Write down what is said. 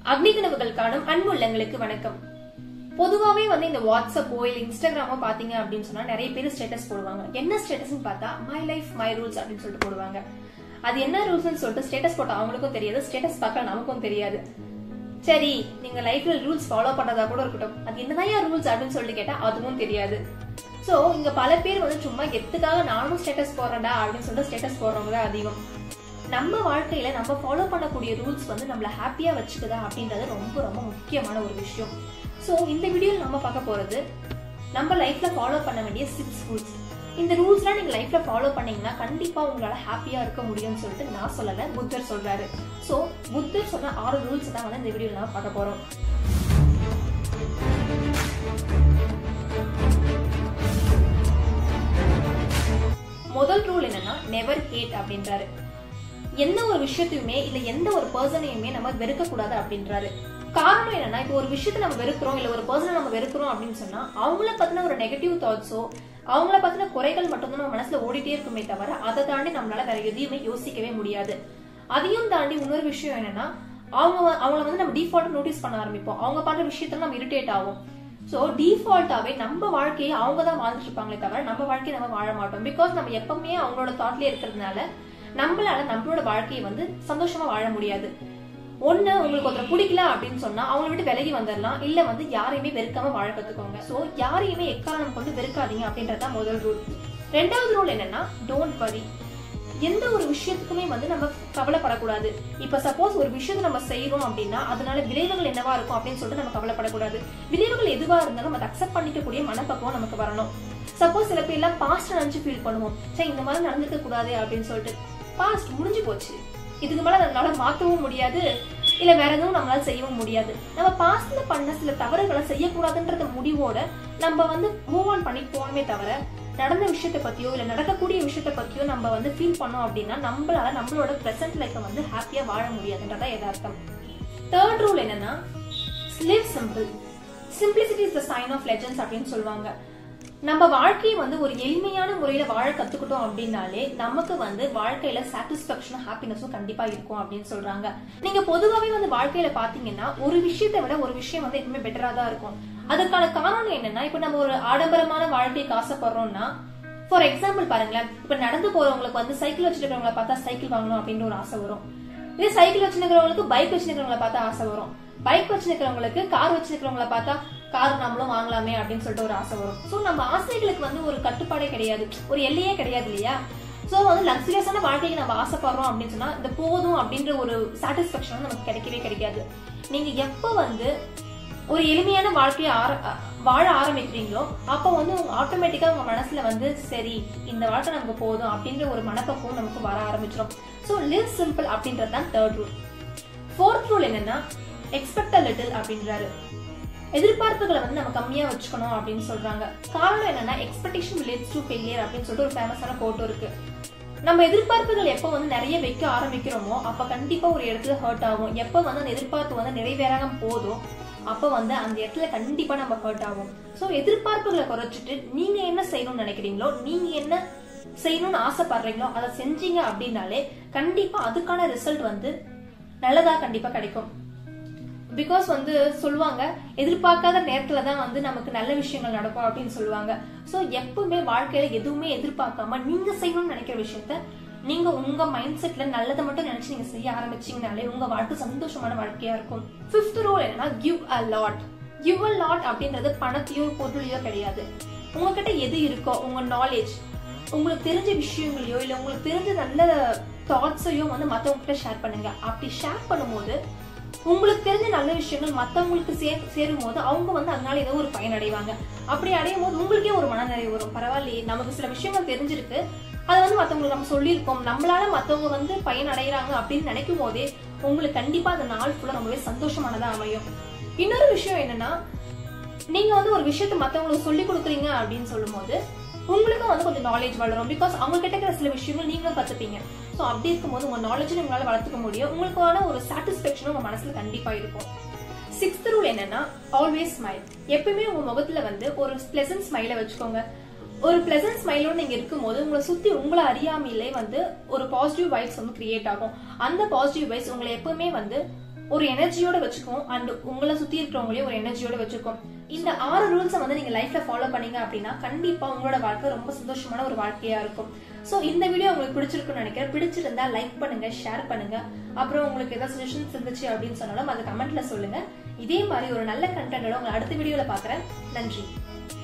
அக்னி கனவுகள் காணும் அன்பு உள்ளங்களுக்கு வணக்கம் பொதுவாவே வந்து இந்த வாட்ஸ்அப்போ இல்ல இன்ஸ்டாகிராமோ பாத்தீங்க அப்படின்னு சொன்னா நிறைய பேர் ஸ்டேட்டஸ் போடுவாங்க என்ன ஸ்டேட்டஸ்னு பார்த்தா மை லைஃப் மை ரூல்ஸ் அப்படின்னு சொல்லிட்டு போடுவாங்க அது என்ன ரூல்ஸ்னு சொல்லிட்டு ஸ்டேட்டஸ் போட்ட அவங்களுக்கும் தெரியாது ஸ்டேட்டஸ் பார்க்க நமக்கும் தெரியாது சரி நீங்க லைஃப்ல ரூல்ஸ் ஃபாலோ பண்றதா கூட இருக்கட்டும் அது என்னதான் ரூல்ஸ் அப்படின்னு சொல்லிட்டு கேட்டா அதுவும் தெரியாது சோ இங்க பல பேர் வந்து சும்மா எத்துக்காக நானும் ஸ்டேட்டஸ் போடுறேன்டா அப்படின்னு சொல்லிட்டு ஸ்டேட்டஸ் போடுறவங்க தான் அதிகம் நம்ம வாழ்க்கையில நம்ம ஃபாலோ பண்ணக்கூடிய ரூல்ஸ் வந்து நம்மள ஹாப்பியா வச்சுக்குதா அப்படின்றது ரொம்ப ரொம்ப முக்கியமான ஒரு விஷயம் சோ இந்த வீடியோல நம்ம பார்க்க போறது நம்ம லைஃப்ல ஃபாலோ பண்ண வேண்டிய சிக்ஸ் ரூல்ஸ் இந்த ரூல்ஸ்லாம் நீங்க லைஃப்ல ஃபாலோ பண்ணீங்கன்னா கண்டிப்பா உங்களால ஹாப்பியா இருக்க முடியும்னு சொல்லிட்டு நான் சொல்லல புத்தர் சொல்றாரு சோ புத்தர் சொன்ன ஆறு ரூல்ஸ் தான் வந்து இந்த வீடியோல நம்ம பார்க்க போறோம் முதல் ரூல் என்னன்னா நெவர் ஹேட் அப்படின்றாரு எந்த ஒரு விஷயத்தையுமே இல்ல எந்த ஒரு பர்சனையுமே நம்ம வெறுக்க கூடாது அப்படின்றாரு காரணம் என்னன்னா இப்போ ஒரு விஷயத்தை நம்ம வெறுக்கிறோம் இல்ல ஒரு பர்சனை நம்ம வெறுக்கிறோம் அப்படின்னு சொன்னா அவங்கள பத்தின ஒரு நெகட்டிவ் தாட்ஸோ அவங்கள பத்தின குறைகள் மட்டும்தான் நம்ம மனசுல ஓடிட்டே இருக்குமே தவிர அதை தாண்டி நம்மளால வேற எதையுமே யோசிக்கவே முடியாது அதையும் தாண்டி இன்னொரு விஷயம் என்னன்னா அவங்க வ- அவங்கள வந்து நம்ம டிஃபால்ட் நோட்டீஸ் பண்ண ஆரம்பிப்போம் அவங்க பண்ற விஷயத்துல நம்ம இரிட்டேட் ஆகும் சோ டிஃபால்ட்டாவே நம்ம வாழ்க்கையை அவங்க தான் வாழ்ந்துட்டு இருப்பாங்களே தவிர நம்ம வாழ்க்கையை நம்ம வாழ மாட்டோம் பிகாஸ் நம்ம எப்பவுமே அவங்களோட தாட்லயே இருக்கிறதுனால நம்மளால நம்மளோட வாழ்க்கையை வந்து சந்தோஷமா வாழ முடியாது ஒண்ணு உங்களுக்கு ஒருத்தர் பிடிக்கல அப்படின்னு சொன்னா அவங்கள விட்டு விலகி வந்துடலாம் இல்ல வந்து யாரையுமே வெறுக்காம வாழ கத்துக்கோங்க சோ யாரையுமே எக்காரணம் கொண்டு வெறுக்காதீங்க அப்படின்றதுதான் முதல் ரூல் ரெண்டாவது ரூல் என்னன்னா டோன்ட் வரி எந்த ஒரு விஷயத்துக்குமே வந்து நம்ம கவலைப்படக்கூடாது இப்ப சப்போஸ் ஒரு விஷயத்தை நம்ம செய்யறோம் அப்படின்னா அதனால விளைவுகள் என்னவா இருக்கும் அப்படின்னு சொல்லிட்டு நம்ம கவலைப்படக்கூடாது விளைவுகள் எதுவா இருந்தாலும் நம்ம அக்செப்ட் பண்ணிக்கக்கூடிய மனப்பக்குவம் நமக்கு வரணும் சப்போஸ் சில பேர் எல்லாம் பாஸ்ட் நினைச்சு ஃபீல் பண்ணுவோம் சரி இந்த மாதிரி நடந்துக்க கூடாது அப்படின்னு சொல்லிட்டு பாஸ்ட் முடிஞ்சு போச்சு இதுக்கு மேல நம்மளால மாத்தவும் முடியாது இல்ல வேற எதுவும் நம்மளால செய்யவும் முடியாது நம்ம பாஸ்ட்ல பண்ண சில தவறுகளை செய்யக்கூடாதுன்றத முடிவோட நம்ம வந்து மூவ் ஆன் பண்ணி போகணுமே தவிர நடந்த விஷயத்த பத்தியோ இல்ல நடக்கக்கூடிய விஷயத்த பத்தியோ நம்ம வந்து ஃபீல் பண்ணோம் அப்படின்னா நம்மளால நம்மளோட பிரசன்ட் லைஃப்பை வந்து ஹாப்பியா வாழ முடியாதுன்றதா யதார்த்தம் தேர்ட் ரூல் என்னன்னா live simple simplicity is the sign of legends அப்படின்னு சொல்லுவாங்க நம்ம வாழ்க்கையை வந்து ஒரு எளிமையான முறையில வாழ கத்துக்கிட்டோம் அப்படின்னாலே நமக்கு வந்து வாழ்க்கையில சாட்டிஸ்பாக்சனும் ஹாப்பினஸும் கண்டிப்பா இருக்கும் அப்படின்னு சொல்றாங்க நீங்க பொதுவாவே வந்து வாழ்க்கையில பாத்தீங்கன்னா ஒரு விஷயத்தை விட ஒரு விஷயம் வந்து எப்பவுமே பெட்டரா தான் இருக்கும் அதுக்கான காரணம் என்னன்னா இப்ப நம்ம ஒரு ஆடம்பரமான வாழ்க்கைக்கு ஆசைப்படுறோம்னா ஃபார் எக்ஸாம்பிள் பாருங்களேன் இப்ப நடந்து போறவங்களுக்கு வந்து சைக்கிள் வச்சிருக்கிறவங்கள பார்த்தா சைக்கிள் வாங்கணும் அப்படின்ற ஒரு ஆசை வரும் இதே சைக்கிள் வச்சிருக்கிறவங்களுக்கு பைக் வச்சிருக்கிறவங்கள பார்த்தா ஆசை வரும் பைக் வச்சிருக்கிறவங்களுக்கு கார் வச்சிருக்கிறவங்கள பார்த்தா கார் நம்மளும் வாங்கலாமே அப்படின்னு சொல்லிட்டு ஒரு ஆசை வரும் சோ நம்ம ஆசைகளுக்கு வந்து ஒரு கட்டுப்பாடே கிடையாது ஒரு எல்லையே கிடையாது இல்லையா சோ வந்து லக்ஸரியஸான வாழ்க்கைக்கு நம்ம ஆசைப்படுறோம் அப்படின்னு சொன்னா இந்த போதும் அப்படின்ற ஒரு சாட்டிஸ்பாக்சன் நமக்கு கிடைக்கவே கிடைக்காது நீங்க எப்ப வந்து ஒரு எளிமையான வாழ்க்கையை ஆர- அ- வாழ ஆரம்பிக்கிறீங்களோ அப்போ வந்து உங்க ஆட்டோமேட்டிக்கா உங்க மனசுல வந்து சரி இந்த வாழ்க்கை நமக்கு போதும் அப்படின்ற ஒரு மனப்பக்குவம் நமக்கு வர ஆரம்பிச்சிடும் ஸோ லிவ் சிம்பிள் அப்படின்றது தான் தேர்ட் ரூல் ஃபோர்த் ரூல் என்னன்னா எக்ஸ்பெக்ட் லிட்டில் அப்படின்றாரு எதிர்பார்ப்புகளை வந்து நம்ம கம்மியா வச்சுக்கணும் அப்படின்னு சொல்றாங்க காரணம் என்னன்னா எக்ஸ்பெக்டேஷன் ரிலேட்ஸ் டு ஃபெயிலியர் அப்படின்னு சொல்லிட்டு ஒரு ஃபேமஸான கோட் இருக்கு நம்ம எதிர்பார்ப்புகள் எப்போ வந்து நிறைய வைக்க ஆரம்பிக்கிறோமோ அப்ப கண்டிப்பா ஒரு இடத்துல ஹர்ட் ஆகும் எப்போ வந்து அந்த எதிர்பார்ப்பு வந்து நிறைவேறாம போதும் அப்ப வந்து அந்த இடத்துல கண்டிப்பா நம்ம ஹர்ட் ஆகும் சோ எதிர்பார்ப்புகளை குறைச்சிட்டு நீங்க என்ன செய்யணும்னு நினைக்கிறீங்களோ நீங்க என்ன செய்யணும்னு ஆசைப்படுறீங்களோ அதை செஞ்சீங்க அப்படின்னாலே கண்டிப்பா அதுக்கான ரிசல்ட் வந்து நல்லதா கண்டிப்பா கிடைக்கும் பிகாஸ் வந்து சொல்லுவாங்க எதிர்பார்க்காத நேரத்துல தான் வந்து நமக்கு நல்ல விஷயங்கள் நடக்கும் அப்படின்னு சொல்லுவாங்க சோ எப்பவுமே வாழ்க்கையில எதுவுமே எதிர்பார்க்காம நீங்க செய்யணும்னு நினைக்கிற விஷயத்த நீங்க உங்க மைண்ட் செட்ல நல்லதை மட்டும் நினைச்சு நீங்க செய்ய ஆரம்பிச்சீங்கனாலே உங்க வாழ்க்கை சந்தோஷமான வாழ்க்கையா இருக்கும் ஃபிஃப்த் ரூல் என்னன்னா give a lot give a lot அப்படின்றது பணத்தையோ பொருளையோ கிடையாது உங்ககிட்ட எது இருக்கோ உங்க நாலேஜ் உங்களுக்கு தெரிஞ்ச விஷயங்களையோ இல்ல உங்களுக்கு தெரிஞ்ச நல்ல தாட்ஸையோ வந்து மத்தவங்க கிட்ட ஷேர் பண்ணுங்க அப்படி ஷேர் பண்ணும்போது உங்களுக்கு தெரிஞ்ச நல்ல விஷயங்கள் மத்தவங்களுக்கு சே சேரும் போது அவங்க வந்து அதனால ஏதோ ஒரு பயன் அடைவாங்க அப்படி அடையும் போது உங்களுக்கே ஒரு மனநிறைவு வரும் பரவாயில்லையே நமக்கு சில விஷயங்கள் தெரிஞ்சிருக்கு அதை வந்து மத்தவங்களுக்கு நம்ம சொல்லியிருக்கோம் நம்மளால மத்தவங்க வந்து பயன் அடைகிறாங்க அப்படின்னு நினைக்கும் போதே உங்களுக்கு கண்டிப்பா அந்த நாள் ஃபுல்லா ரொம்பவே சந்தோஷமானதா அமையும் இன்னொரு விஷயம் என்னன்னா நீங்க வந்து ஒரு விஷயத்த மத்தவங்களுக்கு சொல்லி கொடுக்குறீங்க அப்படின்னு சொல்லும்போது உங்களுக்கும் வந்து கொஞ்சம் நாலேஜ் வளரும் பிகாஸ் அவங்க கிட்ட இருக்கிற சில விஷயங்கள் நீங்களும் கத்துப்பீங்க ஸோ அப்படி இருக்கும்போது உங்க நாலேஜ் உங்களால வளர்த்துக்க முடியும் உங்களுக்கான ஒரு சாட்டிஸ்பேக்ஷனும் உங்க மனசுல கண்டிப்பா இருக்கும் சிக்ஸ்த் ரூல் என்னன்னா ஆல்வேஸ் ஸ்மைல் எப்பயுமே உங்க முகத்துல வந்து ஒரு பிளசன்ட் ஸ்மைலை வச்சுக்கோங்க ஒரு பிளசன்ட் ஸ்மைலோட நீங்க இருக்கும்போது உங்களை சுத்தி உங்களை அறியாமையிலே வந்து ஒரு பாசிட்டிவ் வைப்ஸ் வந்து கிரியேட் ஆகும் அந்த பாசிட்டிவ் வைப்ஸ் உங்களை எப்பவுமே வந்து ஒரு எனர்ஜியோட வச்சுக்கும் அண்ட் உங்களை சுத்தி இருக்கிறவங்களையும் ஒரு எனர்ஜியோட வச்சுக்கும் இந்த ஆறு ரூல்ஸை வந்து நீங்க லைஃப்ல ஃபாலோ பண்ணீங்க அப்படின்னா கண்டிப்பா உங்களோட வாழ்க்கை ரொம்ப சந்தோஷமான ஒரு வாழ்க்கையா இருக்கும் சோ இந்த வீடியோ உங்களுக்கு பிடிச்சிருக்குன்னு நினைக்கிறேன் பிடிச்சிருந்தா லைக் பண்ணுங்க ஷேர் பண்ணுங்க அப்புறம் உங்களுக்கு ஏதாவது சஜஷன்ஸ் இருந்துச்சு அப்படின்னு சொன்னாலும் அதை கமெண்ட்ல சொல்லுங்க இதே மாதிரி ஒரு நல்ல கண்டென்ட்டோட உங்களை அடுத்த வீடியோல பாக்குறேன் நன்றி